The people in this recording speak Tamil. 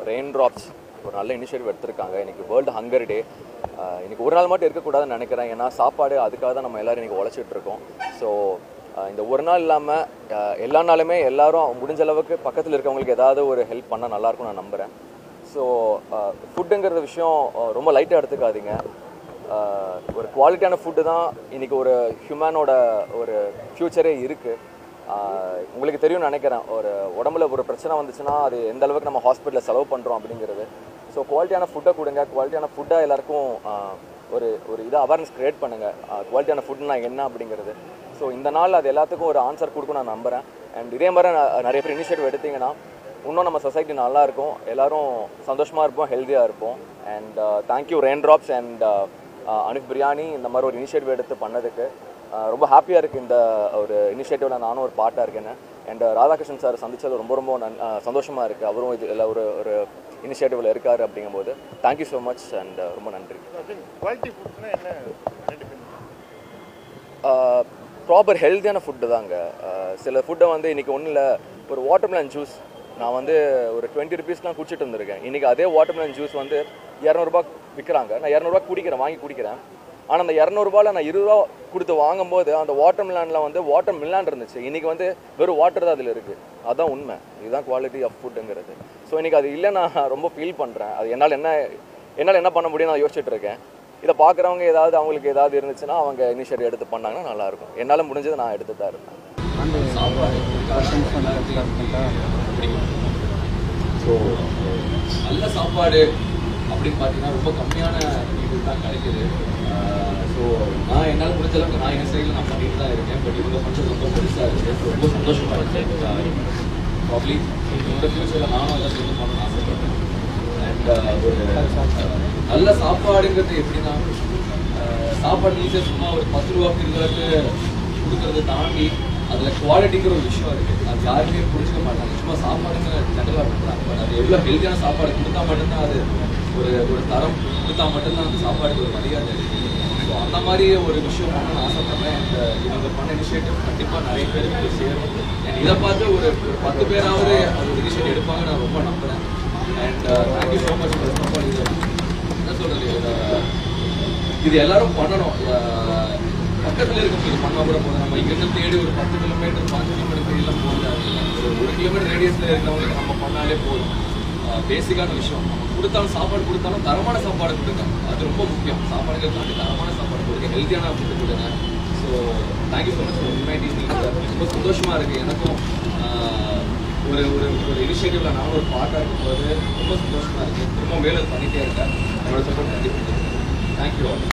ரெயின் ட்ராப்ஸ் ஒரு நல்ல இனிஷியேட்டிவ் எடுத்திருக்காங்க இன்னைக்கு வேர்ல்டு ஹங்கர் டே இன்னைக்கு ஒரு நாள் மட்டும் இருக்கக்கூடாதுன்னு நினைக்கிறேன் ஏன்னா சாப்பாடு அதுக்காக தான் நம்ம எல்லாரும் இன்னைக்கு உழைச்சிட்டு இருக்கோம் ஸோ இந்த ஒரு நாள் இல்லாமல் எல்லா நாளுமே எல்லாரும் முடிஞ்ச அளவுக்கு பக்கத்தில் இருக்கவங்களுக்கு ஏதாவது ஒரு ஹெல்ப் பண்ணால் நல்லாயிருக்கும் நான் நம்புகிறேன் ஸோ ஃபுட்டுங்கிற விஷயம் அஹ், ரொம்ப லைட்டாக எடுத்துக்காதீங்க அஹ், ஒரு குவாலிட்டியான ஃபுட்டு தான் இன்னைக்கு ஒரு ஹியூமனோட ஒரு ஃப்யூச்சரே இருக்குது உங்களுக்கு தெரியும்னு நினைக்கிறேன் ஒரு உடம்புல ஒரு பிரச்சனை வந்துச்சுன்னா அது எந்த அளவுக்கு நம்ம ஹாஸ்பிட்டலில் செலவு பண்ணுறோம் அப்படிங்கிறது ஸோ குவாலிட்டியான ஃபுட்டை கொடுங்க குவாலிட்டியான ஃபுட்டாக எல்லாருக்கும் ஆஹ், ஒரு ஒரு இதை அவேர்னஸ் க்ரியேட் பண்ணுங்கள் குவாலிட்டியான ஃபுட்னா என்ன அப்படிங்கிறது ஸோ இந்த நாள் அது எல்லாத்துக்கும் ஒரு ஆன்சர் கொடுக்கும் நான் நம்புகிறேன் அண்ட் இதே மாதிரி ந- நிறைய பேர் இனிஷியேட்டிவ் எடுத்தீங்கன்னா இன்னும் நம்ம சொசைட்டி நல்லா இருக்கும் எல்லாரும் சந்தோஷமாக இருப்போம் ஹெல்த்தியாக இருப்போம் and thank you rain drops and Anif biryani இந்த மாதிரி ஒரு இனிஷியேட்டிவ் எடுத்து பண்ணதுக்கு ஆஹ் ரொம்ப ஹாப்பியாக இருக்குது இந்த ஒரு இனிஷியேட்டிவில் நானும் ஒரு பார்ட்டாக இருக்கேன்னு அண்ட் ராதாகிருஷ்ணன் சார் சந்திச்சது ரொம்ப ரொம்ப நன் சந்தோஷமாக இருக்குது அவரும் இதில் ஒரு ஒரு இனிஷியேட்டிவில் இருக்கார் அப்படிங்கும்போது தேங்க்யூ ஸோ மச் அண்ட் ரொம்ப நன்றி குவாலிட்டி ஃபுட்ஸ்னா என்ன identify ப்ராப்பர் ஹெல்த்தியான ஃபுட்டு தாங்க ஆஹ் சில ஃபுட்டை வந்து இன்றைக்கி ஒன்றும் இல்லை ஒரு வாட்டர்மெலன் ஜூஸ் நான் வந்து ஒரு டுவெண்ட்டி ருபீஸ்லாம் குடிச்சிட்டு வந்திருக்கேன் இன்றைக்கி அதே வாட்டர்மெலன் ஜூஸ் வந்து இரநூறுபா விற்கிறாங்க நான் இரநூறுபா குடிக்கிறேன் வாங்கி குடிக்கிறேன் ஆனால் அந்த இரநூறுபாவில் நான் இருபது ரூபா கொடுத்து வாங்கும்போது அந்த வாட்டர் மிலானில் வந்து வாட்டர் மிலான் இருந்துச்சு இன்றைக்கி வந்து வெறும் வாட்டர் தான் அதில் இருக்குது அதான் உண்மை இதுதான் குவாலிட்டி ஆஃப் ஃபுட்டுங்கிறது ஸோ இன்றைக்கி அது இல்லை நான் ரொம்ப ஃபீல் பண்ணுறேன் அது என்னால் என்ன என்னால் என்ன பண்ண முடியும் நான் யோசிச்சுட்டு இருக்கேன் இதை பார்க்குறவங்க ஏதாவது அவங்களுக்கு ஏதாவது இருந்துச்சுன்னா அவங்க இனிஷியேட்டிவ் எடுத்து பண்ணாங்கன்னா நல்லாயிருக்கும் என்னால் முடிஞ்சதை நான் எடுத்து தான் இருப்பேன் ஸோ நல்ல சாப்பாடு அப்படின்னு பார்த்தீங்கன்னா ரொம்ப கம்மியான இது தான் கிடைக்குது ஸோ நான் என்னால் முடிஞ்ச அளவுக்கு நான் என் சைடில் நான் பண்ணிட்டு தான் இருக்கேன் பட் இவங்க பண்ணுறது ரொம்ப பெருசாக இருக்குது ரொம்ப சந்தோஷமா இருக்கு ப்ராப்ளி என்னோட ஃபியூச்சரில் நானும் அதை சேர்ந்து பண்ணணும்னு ஆசைப்படுறேன் அண்ட் ஒரு அஹ், நல்ல சாப்பாடுங்கிறது எப்படின்னா அஹ், சாப்பாடு ஈஸியாக சும்மா ஒரு பத்து ரூபா இருபது கொடுக்கறத தாண்டி அதில் குவாலிட்டிங்கிற ஒரு விஷயம் இருக்குது அது யாருமே புரிஞ்சுக்க மாட்டாங்க சும்மா சாப்பாடுங்க ஜெனரலாக பண்ணுறாங்க பட் அது எவ்வளோ ஹெல்த்தியான சாப்பாடு கொடுத்தா மட்டும்தான் அது ஒரு ஒரு தரம் கொடுத்தா மட்டும்தான் அந்த சாப்பாடுக்கு ஒரு மரியாதை இருக்குது ஸோ அந்த மாதிரி ஒரு விஷயம் பண்ணணும்னு ஆசைப்படுறேன் இந்த இவங்க பண்ண இனிஷியேட்டிவ் கண்டிப்பாக நிறைய பேருக்கு போய் சேரும் அண்ட் இதை பார்த்து ஒரு ஒரு பத்து பேராவது அது ஒரு இனிஷியேட்டிவ் எடுப்பாங்க நான் ரொம்ப நம்புகிறேன் and thank you so much first of all இது என்ன சொல்கிறது இது எல்லாரும் பண்ணணும் அஹ் பக்கத்துல இருக்கவங்களுக்கு பண்ணா கூட போதும் நம்ம இங்கிருந்து தேடி ஒரு பத்து கிலோமீட்டர் பாஞ்சு கிலோமீட்டர் தேடிலாம் போகாது ஒரு ஒரு கிலோமீட்டர் ரேடியஸ்ல இருக்கவங்களுக்கு நம்ம பண்ணாலே போதும் பேசிக்கான விஷயம் நம்ம கொடுத்தாலும் சாப்பாடு கொடுத்தாலும் தரமான சாப்பாடு கொடுங்க அது ரொம்ப முக்கியம் சாப்பாடுகள் தாண்டி தரமான சாப்பாடு கொடுங்க ஹெல்த்தியான ஃபுட்டு கொடுங்க so thank you so much inviting ரொம்ப சந்தோஷமா இருக்கு எனக்கும் ஆஹ், ஒரு ஒரு ஒரு இனிஷியேட்டிவ்ல நானும் ஒரு பார்ட்டாக இருக்கும்போது ரொம்ப சந்தோஷமா இருக்கு திரும்ப வேலை பண்ணிட்டே இருக்கேன் என்னோட சப்போர்ட் கண்டிப்பாக தேங்க்யூ